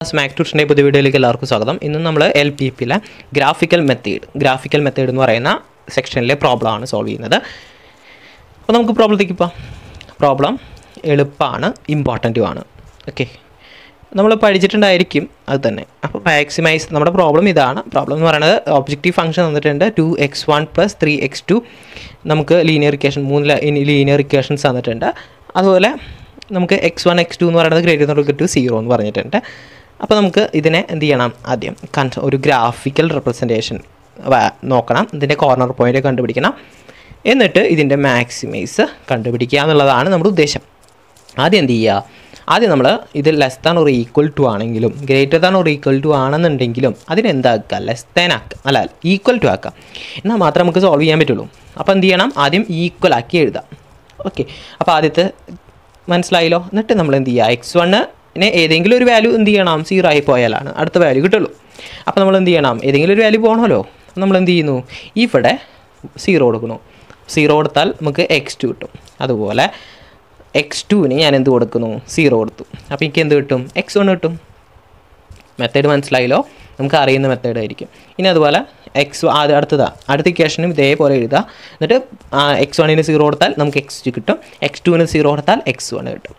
സ്മാക് ട്യൂഷൻ്റെ പുതിയ വീഡിയോയിലേക്ക് എല്ലാവർക്കും സ്വാഗതം ഇന്ന് നമ്മൾ എൽ പി പിയിലെ ഗ്രാഫിക്കൽ മെത്തേഡ് ഗ്രാഫിക്കൽ മെത്തേഡ് എന്ന് പറയുന്ന സെക്ഷനിലെ പ്രോബ്ലമാണ് സോൾവ് ചെയ്യുന്നത് അപ്പോൾ നമുക്ക് പ്രോബ്ലത്തേക്ക് പോവാം പ്രോബ്ലം എളുപ്പമാണ് ഇമ്പോർട്ടൻറ്റും ആണ് ഓക്കെ നമ്മൾ പഠിച്ചിട്ടുണ്ടായിരിക്കും അത് തന്നെ അപ്പോൾ മാക്സിമൈസ് നമ്മുടെ പ്രോബ്ലം ഇതാണ് പ്രോബ്ലം എന്ന് പറയുന്നത് ഒബ്ജക്റ്റീവ് ഫംഗ്ഷൻ തന്നിട്ടുണ്ട് two x one plus three x two നമുക്ക് ലീനിയർ ഇക്വേഷൻ മൂന്ന് ലീനിയർ ഇക്വേഷൻസ് തന്നിട്ടുണ്ട് അതുപോലെ നമുക്ക് എക്സ് വൺ എക്സ് ടു എന്ന് പറയുന്നത് ഗ്രേറ്റർ ടു സീറോ എന്ന് പറഞ്ഞിട്ടുണ്ട് അപ്പോൾ നമുക്ക് ഇതിനെ എന്ത് ചെയ്യണം ആദ്യം കൺ ഒരു ഗ്രാഫിക്കൽ റെപ്രസെൻറ്റേഷൻ നോക്കണം ഇതിൻ്റെ കോർണർ പോയിൻ്റ് കണ്ടുപിടിക്കണം എന്നിട്ട് ഇതിൻ്റെ മാക്സിമൈസ് കണ്ടുപിടിക്കുക എന്നുള്ളതാണ് നമ്മുടെ ഉദ്ദേശം ആദ്യം എന്ത് ചെയ്യുക ആദ്യം നമ്മൾ ഇത് ലെസ് ദാൻ ഒരു ഈക്വൽ ടു ആണെങ്കിലും ഗ്രേറ്റർ ദാൻ ഒരു ഈക്വൽ ടു ആണെന്നുണ്ടെങ്കിലും അതിനെന്താക്കുക ലെസ് ദാൻ ആക്കുക അല്ല ഈക്വൽ ടു ആക്കുക എന്നാൽ മാത്രമേ നമുക്ക് സോൾവ് ചെയ്യാൻ പറ്റുള്ളൂ അപ്പോൾ എന്ത് ചെയ്യണം ആദ്യം ഈക്വൽ ആക്കി എഴുതാം ഓക്കെ അപ്പോൾ ആദ്യത്തെ മനസ്സിലായല്ലോ എന്നിട്ട് നമ്മൾ എന്ത് ചെയ്യുക എക്സ് വണ്ണിന് ഏതെങ്കിലും ഒരു വാല്യൂ എന്ത് ചെയ്യണം സീറോ ആയി പോയാലാണ് അടുത്ത വാല്യൂ കിട്ടുള്ളൂ അപ്പോൾ നമ്മൾ എന്ത് ചെയ്യണം ഏതെങ്കിലും ഒരു വാല്യൂ പോകണമല്ലോ നമ്മൾ എന്ത് ചെയ്യുന്നു ഇവിടെ സീറോ കൊടുക്കുന്നു സീറോ കൊടുത്താൽ നമുക്ക് എക്സ് ടു കിട്ടും അതുപോലെ എക്സ് ടുവിന് ഞാൻ എന്ത് കൊടുക്കുന്നു സീറോ കൊടുത്തു അപ്പോൾ എനിക്ക് എന്ത് കിട്ടും എക്സ് വൺ കിട്ടും മെത്തേഡ് മനസ്സിലായല്ലോ നമുക്ക് അറിയുന്ന മെത്തേഡ് ആയിരിക്കും ഇനി അതുപോലെ എക്സ് അത് അടുത്തതാ അടുത്ത ഇക്വേഷനും ഇതേപോലെ എഴുതുക എന്നിട്ട് എക്സ് വണ്ണിന് സീറോ കൊടുത്താൽ നമുക്ക് എക്സ് ടു കിട്ടും എക്സ് ടുവിന് സീറോ കൊടുത്താൽ എക്സ് വൺ കിട്ടും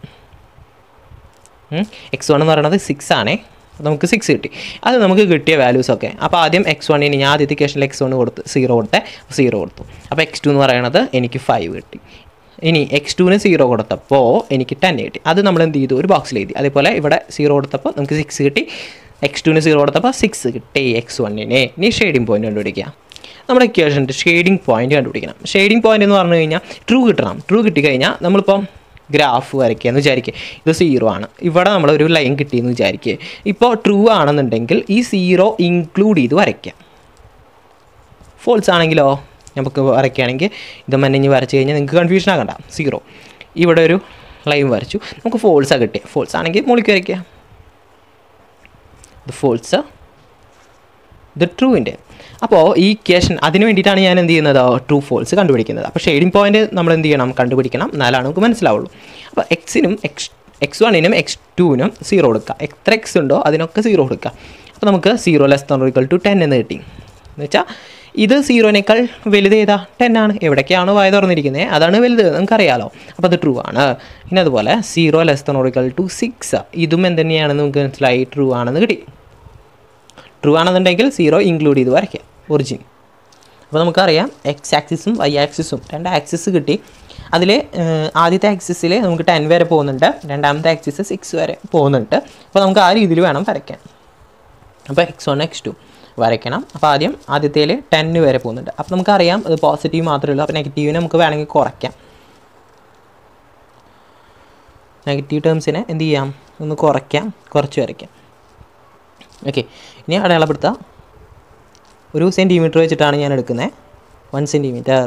എക്സ് വൺ എന്ന് പറയുന്നത് സിക്സ് ആണേ നമുക്ക് സിക്സ് കിട്ടി അത് നമുക്ക് കിട്ടിയ വാല്യൂസ് ഒക്കെ അപ്പോൾ ആദ്യം എക്സ് വണ്ണിന് ഞാൻ ആദ്യത്തെ ഇക്വേഷനിൽ എക്സ് വൺ കൊടുത്ത് സീറോ കൊടുത്തേ സീറോ കൊടുത്തു അപ്പോൾ എക്സ് ടു എന്ന് പറയുന്നത് എനിക്ക് ഫൈവ് കിട്ടി ഇനി എക്സ് ടുവിന് സീറോ കൊടുത്തപ്പോൾ എനിക്ക് ടെൻ കിട്ടി അത് നമ്മൾ എന്ത് ചെയ്തു ഒരു ബോക്സിൽ എഴുതി അതേപോലെ ഇവിടെ സീറോ കൊടുത്തപ്പോൾ നമുക്ക് സിക്സ് കിട്ടി എക്സ് ടുവിന് സീറോ കൊടുത്തപ്പോൾ സിക്സ് കിട്ടി എക്സ് വണ്ണിനെ ഇനി ഷെയ്ഡിങ് പോയിന്റ് കണ്ടുപിടിക്കുക നമ്മുടെ ഇക്വേഷൻ്റെ ഷെയ്ഡിങ് പോയിന്റ് കണ്ടുപിടിക്കണം ഷെയ്ഡിങ് പോയിന്റ് എന്ന് പറഞ്ഞു കഴിഞ്ഞാൽ ട്രൂ കിട്ടണം ട്രൂ കിട്ടിക്കഴിഞ്ഞാൽ നമ്മളിപ്പം ഗ്രാഫ് വരയ്ക്കുക എന്ന് വിചാരിക്കുക ഇത് സീറോ ആണ് ഇവിടെ നമ്മൾ ഒരു ലൈൻ കിട്ടിയെന്ന് വിചാരിക്കുക ഇപ്പോൾ ട്രൂ ആണെന്നുണ്ടെങ്കിൽ ഈ സീറോ ഇൻക്ലൂഡ് ചെയ്ത് വരയ്ക്കാം ഫോൾസ് ആണെങ്കിലോ നമുക്ക് വരയ്ക്കുകയാണെങ്കിൽ ഇത് മഞ്ഞ് വരച്ച് കഴിഞ്ഞാൽ നിങ്ങൾക്ക് കൺഫ്യൂഷൻ ആകണ്ട സീറോ ഇവിടെ ഒരു ലൈൻ വരച്ചു നമുക്ക് ഫോൾസാണ് കിട്ടിയത് ഫോൾസ് ആണെങ്കിൽ മുകളിലേക്ക് വരയ്ക്കുക ഇത് ഫോൾസ് ഇത് ട്രൂവിൻ്റെ അപ്പോൾ ഈ ഇക്വേഷൻ അതിന് വേണ്ടിയിട്ടാണ് ഞാൻ എന്ത് ചെയ്യുന്നത് ട്രൂ ഫോൾസ് കണ്ടുപിടിക്കുന്നത് അപ്പോൾ ഷെയ്ഡിങ് പോയിന്റ് നമ്മൾ എന്ത് ചെയ്യണം കണ്ടുപിടിക്കണം എന്നാലാണ് നമുക്ക് മനസ്സിലാവുള്ളൂ അപ്പോൾ എക്സിനും എക്സ് എക്സ് വണ്ണിനും എക്സ് ടുവിനും സീറോ കൊടുക്കുക എത്ര എക്സ് ഉണ്ടോ അതിനൊക്കെ സീറോ കൊടുക്കുക അപ്പോൾ നമുക്ക് zero less than equal to ten എന്ന് കിട്ടി എന്ന് വെച്ചാൽ ഇത് സീറോനേക്കാൾ വലുത് ഏതാ ടെൻ ആണ് എവിടേക്കാണ് വായ തുറന്നിരിക്കുന്നത് അതാണ് വലുത് നമുക്കറിയാലോ അപ്പോൾ അത് ട്രൂ ആണ് പിന്നെ അതുപോലെ zero less than equal to six ഇതും എന്തുതന്നെയാണെന്ന് നമുക്ക് മനസ്സിലായി ട്രൂ ആണെന്ന് കിട്ടി ട്രൂ ആണെന്നുണ്ടെങ്കിൽ സീറോ ഇൻക്ലൂഡ് ചെയ്ത് വരയ്ക്കാം ഒറിജിൻ അപ്പോൾ നമുക്കറിയാം എക്സ് ആക്സിസും വൈ ആക്സിസും രണ്ട് ആക്സിസ് കിട്ടി അതിൽ ആദ്യത്തെ ആക്സിസിൽ നമുക്ക് ടെൻ വരെ പോകുന്നുണ്ട് രണ്ടാമത്തെ ആക്സിസ് സിക്സ് വരെ പോകുന്നുണ്ട് അപ്പോൾ നമുക്ക് ആ രീതിയിൽ വേണം വരയ്ക്കാൻ അപ്പോൾ എക്സ് വൺ എക്സ് ടു വരയ്ക്കണം അപ്പോൾ ആദ്യം ആദ്യത്തേൽ ടെന്ന് വരെ പോകുന്നുണ്ട് അപ്പോൾ നമുക്കറിയാം അത് പോസിറ്റീവ് മാത്രമേ ഉള്ളൂ അപ്പോൾ നെഗറ്റീവിനെ നമുക്ക് വേണമെങ്കിൽ കുറയ്ക്കാം നെഗറ്റീവ് ടേംസിനെ എന്ത് ചെയ്യാം ഒന്ന് കുറയ്ക്കാം കുറച്ച് വരയ്ക്കാം ഓക്കെ ഇനി അടയാളപ്പെടുത്താം ഒരു സെൻറ്റിമീറ്റർ വെച്ചിട്ടാണ് ഞാൻ എടുക്കുന്നത് വൺ സെൻറ്റിമീറ്റർ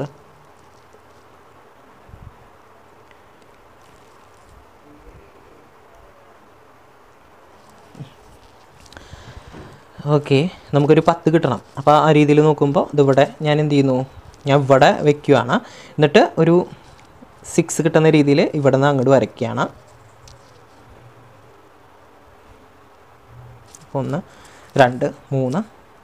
ഓക്കെ നമുക്കൊരു പത്ത് കിട്ടണം അപ്പോൾ ആ രീതിയിൽ നോക്കുമ്പോൾ ഇതിവിടെ ഞാൻ എന്ത് ചെയ്യുന്നു ഞാൻ ഇവിടെ വെക്കുകയാണ് എന്നിട്ട് ഒരു സിക്സ് കിട്ടുന്ന രീതിയിൽ ഇവിടെ നിന്ന് അങ്ങോട്ട് വരയ്ക്കുകയാണ് ഒന്ന് രണ്ട് മൂന്ന്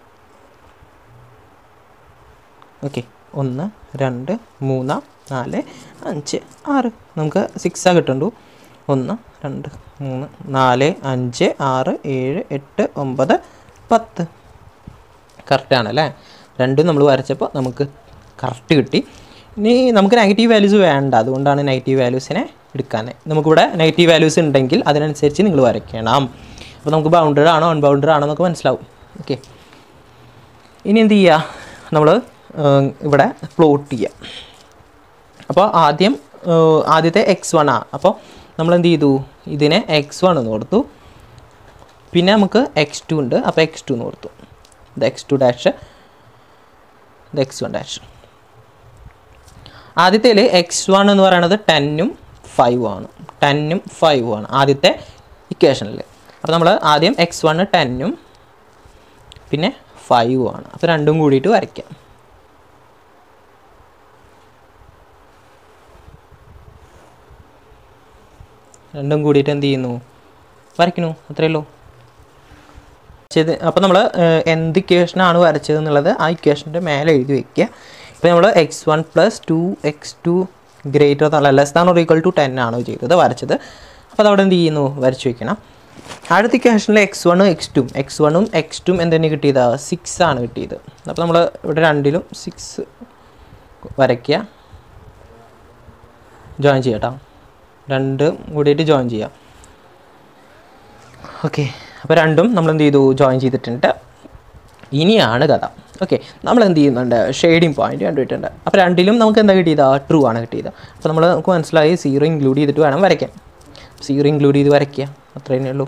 ഓക്കെ ഒന്ന് രണ്ട് മൂന്ന് നാല് അഞ്ച് ആറ് നമുക്ക് സിക്സാണ് കിട്ടുള്ളൂ ഒന്ന് രണ്ട് മൂന്ന് നാല് അഞ്ച് ആറ് ഏഴ് എട്ട് ഒമ്പത് പത്ത് കറക്റ്റാണ് അല്ലേ രണ്ടും നമ്മൾ വരച്ചപ്പോൾ നമുക്ക് കറക്റ്റ് കിട്ടി ഇനി നമുക്ക് നെഗറ്റീവ് വാല്യൂസ് വേണ്ട അതുകൊണ്ടാണ് നെഗറ്റീവ് വാല്യൂസിനെ എടുക്കാൻ നമുക്കിവിടെ നെഗറ്റീവ് വാല്യൂസ് ഉണ്ടെങ്കിൽ അതിനനുസരിച്ച് നിങ്ങൾ വരയ്ക്കണം അപ്പോൾ നമുക്ക് ബൗണ്ടഡ് ആണോ അൺബൗണ്ടഡ് ആണോ എന്നൊക്കെ മനസ്സിലാവും ഓക്കെ ഇനി എന്ത് ചെയ്യുക നമ്മൾ ഇവിടെ പ്ലോട്ട് ചെയ്യുക അപ്പോൾ ആദ്യം ആദ്യത്തെ എക്സ് വൺ ആ അപ്പോൾ നമ്മൾ എന്ത് ചെയ്തു ഇതിനെ എക്സ് വൺ എന്ന് കൊടുത്തു പിന്നെ നമുക്ക് എക്സ് ടു ഉണ്ട് അപ്പോൾ എക്സ് ടു എന്ന് കൊടുത്തു ഇത് എക്സ് ടു ഡാഷ് ഇത് എക്സ് വൺ ഡാഷ് ആദ്യത്തേൽ എക്സ് വൺ എന്ന് പറയുന്നത് ടെന്നും ഫൈവും ആണ് ടെന്നും ഫൈവും ആണ് ആദ്യത്തെ ഇക്വേഷനിൽ അപ്പോൾ നമ്മൾ ആദ്യം എക്സ് വണ് ടെന്നും പിന്നെ ഫൈവും ആണ് അപ്പോൾ രണ്ടും കൂടിയിട്ട് വരയ്ക്കാം രണ്ടും കൂടിയിട്ട് എന്ത് ചെയ്യുന്നു വരയ്ക്കണു അത്രയേ ഉള്ളൂ ചെയ്ത് അപ്പോൾ നമ്മൾ എന്ത് ഇക്വേഷനാണ് വരച്ചത് എന്നുള്ളത് ആ ഇക്വേഷൻ്റെ മേലെ എഴുതി വെക്കുക ഇപ്പോൾ നമ്മൾ x one plus two x two greater എന്നല്ല less than or equal to ten ആണ് ചെയ്തത് വരച്ചത് അപ്പോൾ അതവിടെ എന്ത് ചെയ്യുന്നു വരച്ച് വെക്കണം അടുത്ത ഇക്വേഷനിൽ എക്സ് വണ്ണും എക്സ് ടും എക്സ് വണ്ണും എക്സ് ടും എന്തെന്നെ കിട്ടിയത് സിക്സ് ആണ് കിട്ടിയത് അപ്പോൾ നമ്മൾ ഇവിടെ രണ്ടിലും സിക്സ് വരയ്ക്കുക ജോയിൻ ചെയ്യാം രണ്ട് കൂടിയിട്ട് ജോയിൻ ചെയ്യാം ഓക്കെ അപ്പോൾ രണ്ടും നമ്മൾ എന്ത് ചെയ്തു ജോയിൻ ചെയ്തിട്ടുണ്ട് ഇനിയാണ് കഥ ഓക്കെ നമ്മൾ എന്ത് ചെയ്യുന്നുണ്ട് ഷെയ്ഡിങ് പോയിന്റ് കണ്ടുപിട്ടുണ്ട് അപ്പോൾ രണ്ടിലും നമുക്ക് എന്താ കിട്ടിയത് ട്രൂ ആണ് കിട്ടിയത് അപ്പോൾ നമ്മൾ നമുക്ക് മനസ്സിലായി സീറോ ഇൻക്ലൂഡ് ചെയ്തിട്ട് വേണം വരയ്ക്കാൻ സീറോ ഇൻക്ലൂഡ് ചെയ്ത് വരയ്ക്കുക അത്രയേ ഉള്ളൂ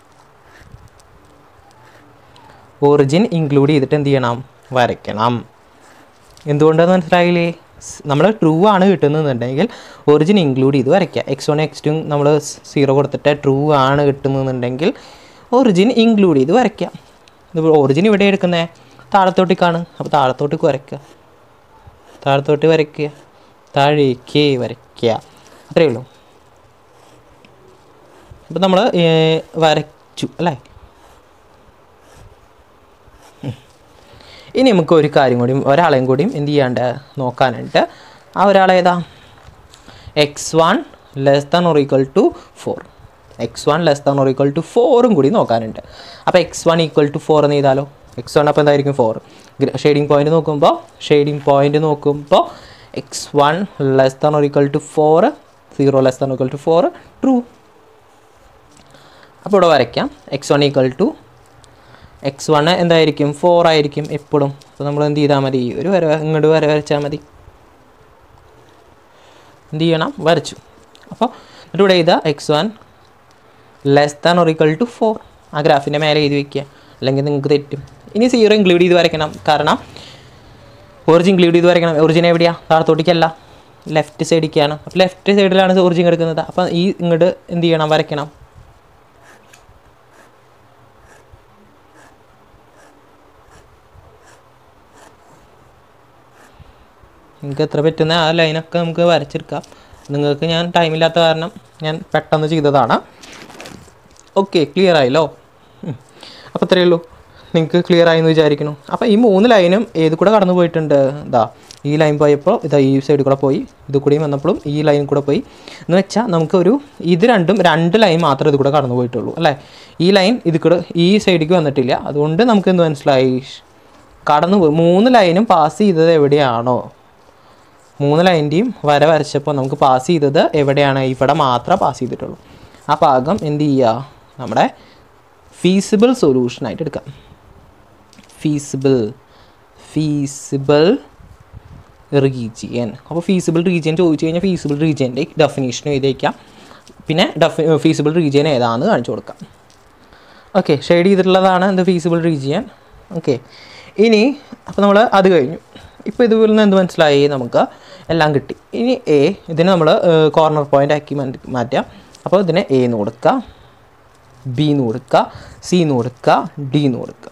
ഒറിജിൻ ഇൻക്ലൂഡ് ചെയ്തിട്ട് എന്ത് ചെയ്യണം വരയ്ക്കണം എന്തുകൊണ്ടെന്ന് മനസ്സിലായില്ലേ നമ്മൾ ട്രൂ ആണ് കിട്ടുന്നതെന്നുണ്ടെങ്കിൽ ഒറിജിൻ ഇൻക്ലൂഡ് ചെയ്ത് വരയ്ക്കുക എക്സ് വൺ എക്സ് ടു നമ്മൾ സീറോ കൊടുത്തിട്ട് ട്രൂ ആണ് കിട്ടുന്നതെന്നുണ്ടെങ്കിൽ ഒറിജിൻ ഇൻക്ലൂഡ് ചെയ്ത് വരയ്ക്കുക ഇത് ഒറിജിൻ ഇവിടെ എടുക്കുന്നത് താഴത്തോട്ടേക്കാണ് അപ്പോൾ താഴത്തോട്ടേക്ക് വരയ്ക്കുക താഴത്തോട്ട് വരയ്ക്കുക താഴേക്ക് വരയ്ക്കുക അത്രയേ ഉള്ളൂ അപ്പോൾ നമ്മൾ വരച്ചു അല്ലേ ഇനി നമുക്ക് ഒരു കാര്യം കൂടിയും ഒരാളെയും കൂടിയും എന്ത് ചെയ്യാണ്ട് നോക്കാനുണ്ട് ആ ഒരാളേതാ x one less than or equal to four x one less than or equal to ഫോറും കൂടി നോക്കാനുണ്ട് അപ്പോൾ x one equal to four എന്ന് ചെയ്താലോ എക്സ് വൺ അപ്പോൾ എന്തായിരിക്കും ഫോർ ഷെയ്ഡിങ് പോയിന്റ് നോക്കുമ്പോൾ ഷെയ്ഡിങ് പോയിന്റ് നോക്കുമ്പോൾ x one less than or equal to four zero less than equal to four true അപ്പോൾ ഇവിടെ വരയ്ക്കാം x one equal to x one എന്തായിരിക്കും ഫോർ ആയിരിക്കും എപ്പോഴും അപ്പോൾ നമ്മൾ എന്ത് ചെയ്താൽ മതി ഒരു വര ഇങ്ങോട്ട് വര വരച്ചാൽ മതി എന്ത് ചെയ്യണം വരച്ചു അപ്പോൾ എന്നിട്ട് ഇവിടെ ചെയ്താൽ x one less than or equal to four ആ ഗ്രാഫിൻ്റെ മേലെ എഴുതി വയ്ക്കുക അല്ലെങ്കിൽ നിങ്ങൾക്ക് തെറ്റും ഇനി സീറോ ഇൻക്ലൂഡ് ചെയ്ത് വരയ്ക്കണം കാരണം ഒറിജിൻ ഇൻക്ലൂഡ് ചെയ്ത് വരയ്ക്കണം ഒറിജിൻ എവിടെയാണ് താഴത്തോട്ടേക്കല്ല ലെഫ്റ്റ് സൈഡിലേക്കാണ് അപ്പോൾ ലെഫ്റ്റ് സൈഡിലാണ് ഒറിജിൻ എടുക്കുന്നത് അപ്പോൾ ഈ ഇങ്ങോട്ട് എന്ത് ചെയ്യണം വരയ്ക്കണം നിങ്ങൾക്ക് എത്ര പറ്റുന്ന ആ ലൈനൊക്കെ നമുക്ക് വരച്ചെടുക്കാം നിങ്ങൾക്ക് ഞാൻ ടൈമില്ലാത്ത കാരണം ഞാൻ പെട്ടെന്ന് ചെയ്തതാണ് ഓക്കെ ക്ലിയർ ആയല്ലോ അപ്പോൾ ഇത്രയേ ഉള്ളൂ നിങ്ങൾക്ക് ക്ലിയർ ആയി എന്ന് വിചാരിക്കുന്നു അപ്പോൾ ഈ മൂന്ന് ലൈനും ഏത് കൂടെ കടന്നു പോയിട്ടുണ്ട് ഇതാ ഈ ലൈൻ പോയപ്പോൾ ഇതാ ഈ സൈഡിൽ കൂടെ പോയി ഇത് കൂടെയും വന്നപ്പോഴും ഈ ലൈൻ കൂടെ പോയി എന്ന് വെച്ചാൽ നമുക്കൊരു ഇത് രണ്ടും രണ്ട് ലൈൻ മാത്രമേ ഇത് കൂടെ കടന്നു പോയിട്ടുള്ളൂ അല്ലേ ഈ ലൈൻ ഇത് കൂടെ ഈ സൈഡിലേക്ക് വന്നിട്ടില്ല അതുകൊണ്ട് നമുക്ക് എന്ത് മനസ്സിലായി കടന്നു പോയി മൂന്ന് ലൈനും പാസ് ചെയ്തത് എവിടെയാണോ മൂന്ന് ലൈൻ്റെയും വര വരച്ചപ്പോൾ നമുക്ക് പാസ് ചെയ്തത് എവിടെയാണ് ഇവിടെ മാത്രമേ പാസ് ചെയ്തിട്ടുള്ളൂ ആ ഭാഗം എന്ത് ചെയ്യുക നമ്മുടെ ഫീസിബിൾ സൊല്യൂഷനായിട്ട് എടുക്കാം ഫീസിബിൾ ഫീസിബിൾ റീജിയൻ അപ്പോൾ ഫീസിബിൾ റീജിയൻ ചോദിച്ചു കഴിഞ്ഞാൽ ഫീസിബിൾ റീജിയൻ്റെ ഡെഫിനേഷൻ എഴുതിയേക്കാം പിന്നെ ഡെഫി ഫീസിബിൾ റീജിയൻ ഏതാണെന്ന് കാണിച്ചു കൊടുക്കാം ഓക്കെ ഷെയ്ഡ് ചെയ്തിട്ടുള്ളതാണ് എന്ത് ഫീസിബിൾ റീജിയൻ ഓക്കെ ഇനി അപ്പോൾ നമ്മൾ അത് കഴിഞ്ഞു ഇപ്പോൾ ഇതിൽ നിന്ന് എന്ത് മനസ്സിലായി നമുക്ക് എല്ലാം കിട്ടി ഇനി എ ഇതിനെ നമ്മൾ കോർണർ പോയിൻ്റ് ആക്കി മാറ്റാം അപ്പോൾ ഇതിനെ എ എന്ന് കൊടുക്കുക ബി എന്ന് കൊടുക്കുക സി എന്ന് കൊടുക്കുക ഡി എന്ന് കൊടുക്കുക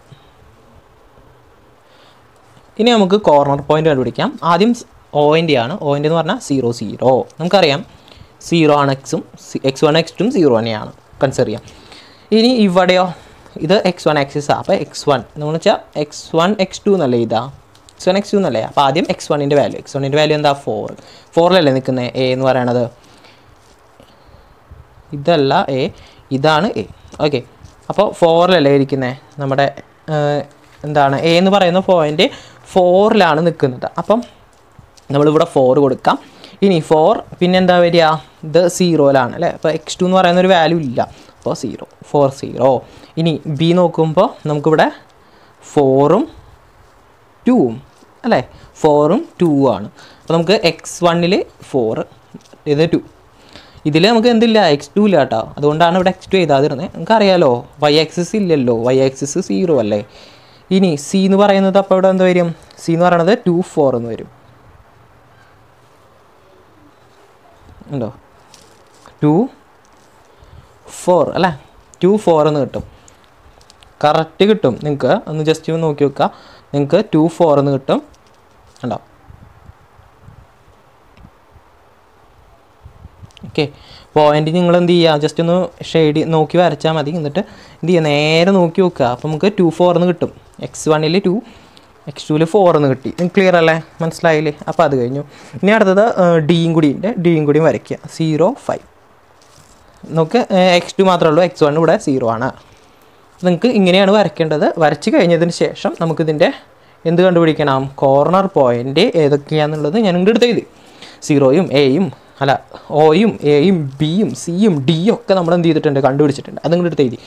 ഇനി നമുക്ക് കോർണർ പോയിന്റ് കണ്ടുപിടിക്കാം ആദ്യം ഓയിൻ്റെ ആണ് ഓയിൻ്റെ എന്ന് പറഞ്ഞാൽ സീറോ സീറോ നമുക്കറിയാം സീറോ ആണ് എക്സും എക്സ് വൺ എക്സ് ടും സീറോ തന്നെയാണ് കൺസിഡർ ചെയ്യാം ഇനി ഇവിടെയോ ഇത് എക്സ് വൺ ആക്സിസ് അപ്പോൾ എക്സ് വൺ എന്ന് വെച്ചാൽ എക്സ് വൺ എക്സ് ടു എന്നല്ലേ ഇതാ എക്സ് വൺ എക്സ് ടു എന്നല്ലേ അപ്പോൾ ആദ്യം എക്സ് വണ്ണിൻ്റെ വാല്യൂ എക്സ് വണ്ണിൻ്റെ വാല്യൂ എന്താ ഫോർ ഫോറിലല്ലേ നിൽക്കുന്നത് എ എന്ന് പറയണത് ഇതല്ല എ ഇതാണ് എ ഓക്കെ അപ്പോൾ ഫോറിലല്ലേ ഇരിക്കുന്നത് നമ്മുടെ എന്താണ് എ എന്ന് പറയുന്ന പോയിൻ്റ് ഫോറിലാണ് നിൽക്കുന്നത് അപ്പം നമ്മളിവിടെ ഫോർ കൊടുക്കാം ഇനി ഫോർ പിന്നെന്താ വരിക ഇത് സീറോയിലാണ് അല്ലേ അപ്പോൾ എക്സ് ടു എന്ന് പറയുന്ന ഒരു വാല്യൂ ഇല്ല അപ്പോൾ സീറോ ഫോർ സീറോ ഇനി ബി നോക്കുമ്പോൾ നമുക്കിവിടെ ഫോറും ടൂവും അല്ലേ ഫോറും ടൂ ആണ് അപ്പോൾ നമുക്ക് എക്സ് വണ്ണിൽ ഫോർ ഇത് ടു ഇതിൽ നമുക്ക് എന്തില്ല എക്സ് ടു ഇല്ല കേട്ടോ അതുകൊണ്ടാണ് ഇവിടെ എക്സ് ടു എഴുതാതിരുന്നത് നമുക്കറിയാലോ വൈ ആക്സിസ് ഇല്ലല്ലോ വൈ ആക്സിസ് സീറോ അല്ലേ ഇനി സി എന്ന് പറയുന്നത് അപ്പോൾ ഇവിടെ എന്ത് വരും സി എന്ന് പറയുന്നത് ടു ഫോർ എന്ന് വരും ഉണ്ടോ ടു ഫോർ അല്ലേ ടു ഫോർ എന്ന് കിട്ടും കറക്റ്റ് കിട്ടും നിങ്ങൾക്ക് ഒന്ന് ജസ്റ്റ് ഒന്ന് നോക്കി വെക്കുക നിങ്ങൾക്ക് ടു ഫോർ എന്ന് കിട്ടും ഉണ്ടോ ഓക്കെ പോയിന്റ് നിങ്ങൾ എന്ത് ചെയ്യുക ജസ്റ്റ് ഒന്ന് ഷെയ്ഡ് നോക്കി വരച്ചാൽ മതി എന്നിട്ട് എന്ത് ചെയ്യുക നേരെ നോക്കി നോക്കുക അപ്പോൾ നമുക്ക് ടു ഫോർന്ന് കിട്ടും എക്സ് വണ്ണിൽ ടു എക്സ് ടുവിൽ ഫോർന്ന് കിട്ടി ക്ലിയർ അല്ലേ മനസ്സിലായില്ലേ അപ്പോൾ അത് കഴിഞ്ഞു ഇനി അടുത്തത് ഡിയും കൂടി ഉണ്ട് ഡിയും കൂടിയും വരയ്ക്കുക സീറോ ഫൈവ് നമുക്ക് എക്സ് ടു മാത്രമേ ഉള്ളൂ എക്സ് വൺ ഇവിടെ സീറോ ആണ് നിങ്ങൾക്ക് ഇങ്ങനെയാണ് വരയ്ക്കേണ്ടത് വരച്ച് കഴിഞ്ഞതിന് ശേഷം നമുക്കിതിൻ്റെ എന്ത് കണ്ടുപിടിക്കണം കോർണർ പോയിൻ്റ് ഏതൊക്കെയാണെന്നുള്ളത് ഞാൻ ഇങ്ങോട്ട് എടുത്ത് എഴുതി സീറോയും എയും അല്ല ഒയും എയും ബിയും സിയും ഡിയും ഒക്കെ നമ്മൾ എന്ത് ചെയ്തിട്ടുണ്ട് കണ്ടുപിടിച്ചിട്ടുണ്ട് അത് ഇങ്ങോട്ട് എടുത്ത് എഴുതി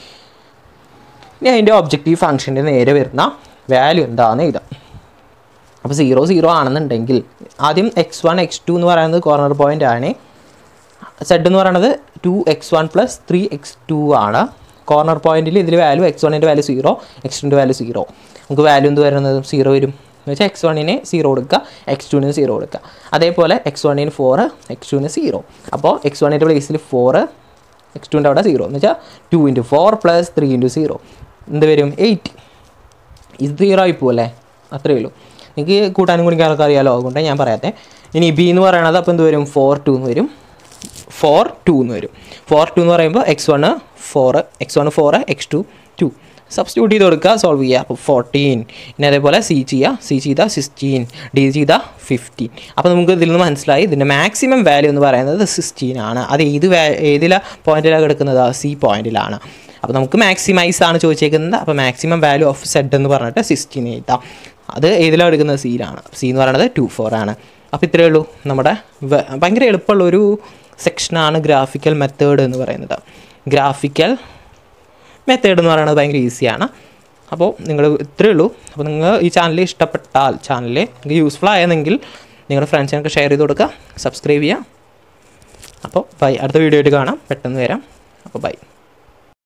ഇനി അതിൻ്റെ ഒബ്ജക്റ്റീവ് ഫംഗ്ഷൻ്റെ നേരെ വരുന്ന വാല്യൂ എന്താണെന്ന് എഴുതാം അപ്പോൾ സീറോ സീറോ ആണെന്നുണ്ടെങ്കിൽ ആദ്യം എക്സ് വൺ എക്സ് ടു എന്ന് പറയുന്നത് കോർണർ പോയിൻ്റ് ആണ് സെഡ് എന്ന് പറയുന്നത് two x one plus three x two ആണ് കോർണർ പോയിന്റിൽ ഇതിൽ വാല്യൂ എക്സ് വണ്ണിൻ്റെ വാല്യൂ സീറോ എക്സ് ടുൻ്റെ വാല്യൂ സീറോ നമുക്ക് വാല്യൂ എന്ത് വരുന്നത് സീറോ വരും എന്ന് വെച്ചാൽ എക്സ് വണ്ണിന് സീറോ കൊടുക്കുക എക്സ് ടുവിന് സീറോ കൊടുക്കുക അതേപോലെ എക്സ് വണ്ണിന് ഫോറ് എക്സ് ടുവിന് സീറോ അപ്പോൾ എക്സ് വണ്ണിൻ്റെ പ്ലേസിൽ ഫോറ് എക്സ് ടുവിൻ്റെ അവിടെ സീറോ എന്ന് വെച്ചാൽ two into four plus three into zero എന്ത് വരും എയ്റ്റ് ഇത് സീറോ ആയി പോകല്ലേ അത്രയേ ഉള്ളൂ എനിക്ക് കൂട്ടാനും കുടിക്കാനൊക്കെ അറിയാലോ അതുകൊണ്ട് ഞാൻ പറയാത്തെ ഇനി ബി എന്ന് പറയണത് അപ്പോൾ എന്ത് വരും ഫോർ ടു എന്ന് വരും ഫോർ ടു എന്ന് വരും ഫോർ ടു എന്ന് പറയുമ്പോൾ x one four x one four x two two substitute ചെയ്ത് കൊടുക്കുക സോൾവ് ചെയ്യുക അപ്പോൾ ഫോർട്ടീൻ ഇനി അതേപോലെ സി ചെയ്യുക സി ചെയ്താൽ സിക്സ്റ്റീൻ ഡി ചെയ്താൽ ഫിഫ്റ്റീൻ അപ്പോൾ നമുക്ക് ഇതിൽ നിന്ന് മനസ്സിലായി ഇതിൻ്റെ മാക്സിമം വാല്യൂ എന്ന് പറയുന്നത് സിക്സ്റ്റീൻ ആണ് അത് ഏത് വാ ഏതിലാ പോയിന്റിലാണ് കിടക്കുന്നത് സി പോയിന്റിലാണ് അപ്പോൾ നമുക്ക് മാക്സിമൈസ് ആണ് ചോദിച്ചേക്കുന്നത് അപ്പോൾ മാക്സിമം വാല്യൂ ഓഫ് സെഡ് എന്ന് പറഞ്ഞിട്ട് സിക്സ്റ്റീൻ എഴുതാം അത് ഏതിലാണ് എടുക്കുന്നത് സിയിലാണ് സി എന്ന് പറയുന്നത് ടു ഫോർ ആണ് അപ്പോൾ ഇത്രയേ ഉള്ളൂ നമ്മുടെ വ- ഭയങ്കര എളുപ്പമുള്ള ഒരു സെക്ഷനാണ് ഗ്രാഫിക്കൽ മെത്തേഡ് എന്ന് പറയുന്നത് ഗ്രാഫിക്കൽ മെത്തേഡ് എന്ന് പറയുന്നത് ഭയങ്കര ഈസിയാണ് അപ്പോൾ നിങ്ങൾ ഇത്രയേ ഉള്ളൂ അപ്പോൾ നിങ്ങൾ ഈ ചാനൽ ഇഷ്ടപ്പെട്ടാൽ ചാനൽ നിങ്ങൾക്ക് യൂസ്ഫുൾ ആയെങ്കിൽ നിങ്ങളുടെ ഫ്രണ്ട്സിനൊക്കെ ഷെയർ ചെയ്ത് കൊടുക്കുക സബ്സ്ക്രൈബ് ചെയ്യുക അപ്പോൾ ബൈ അടുത്ത വീഡിയോ ആയിട്ട് കാണാം പെട്ടെന്ന് വരാം അപ്പോൾ ബൈ